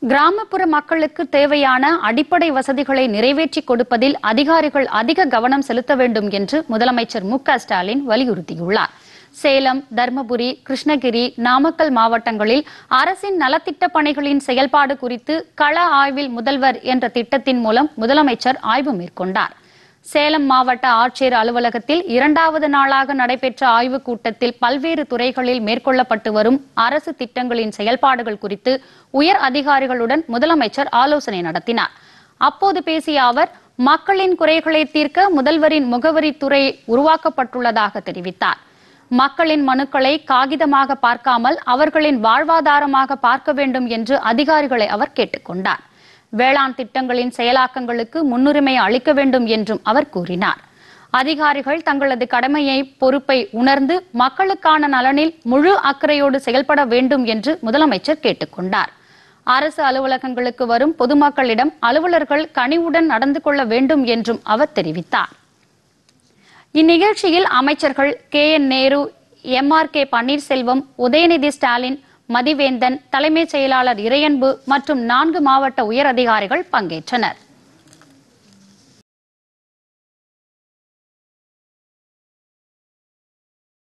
கிராமப்புற மக்களுக்கு தேவையான அடிப்படை வசதிகளை நிறைவேற்றி கொடுப்பதில் அதிகாரிகள் அதிக கவனம் செலுத்த வேண்டும் என்று முதலமைச்சர் மு க ஸ்டாலின் வலியுறுத்தியுள்ளார் சேலம் தர்மபுரி கிருஷ்ணகிரி நாமக்கல் மாவட்டங்களில் அரசின் நலத்திட்ட பணிகளின் செயல்பாடு குறித்து கள ஆய்வில் முதல்வர் என்ற திட்டத்தின் மூலம் முதலமைச்சர் ஆய்வு மேற்கொண்டார் சேலம் மாவட்ட ஆட்சியர் அலுவலகத்தில் இரண்டாவது நாளாக நடைபெற்ற ஆய்வுக் கூட்டத்தில் பல்வேறு துறைகளில் மேற்கொள்ளப்பட்டு வரும் அரசு திட்டங்களின் செயல்பாடுகள் குறித்து உயர் அதிகாரிகளுடன் முதலமைச்சர் ஆலோசனை நடத்தினார் அப்போது பேசிய அவர் மக்களின் குறைகளை தீர்க்க முதல்வரின் முகவரித்துறை உருவாக்கப்பட்டுள்ளதாக தெரிவித்தார் மக்களின் மனுக்களை காகிதமாக பார்க்காமல் அவர்களின் வாழ்வாதாரமாக பார்க்க வேண்டும் என்று அதிகாரிகளை அவர் கேட்டுக்கொண்டார் வேளாண் திட்டங்களின் செயலாக்கங்களுக்கு முன்னுரிமை அளிக்க வேண்டும் என்றும் அவர் கூறினார் அதிகாரிகள் தங்களது கடமையை பொறுப்பை உணர்ந்து மக்களுக்கான நலனில் முழு அக்கறையோடு செயல்பட வேண்டும் என்று முதலமைச்சர் கேட்டுக்கொண்டார் அரசு அலுவலகங்களுக்கு வரும் பொதுமக்களிடம் அலுவலர்கள் கனிவுடன் நடந்து கொள்ள வேண்டும் என்றும் அவர் தெரிவித்தார் இந்நிகழ்ச்சியில் அமைச்சர்கள் K N Nehru M R K Panneerselvam Udhayanidhi Stalin Mathiventhan தலைமைச் செயலாளர் இறையன்பு மற்றும் நான்கு மாவட்ட உயர் அதிகாரிகள் பங்கேற்றனர்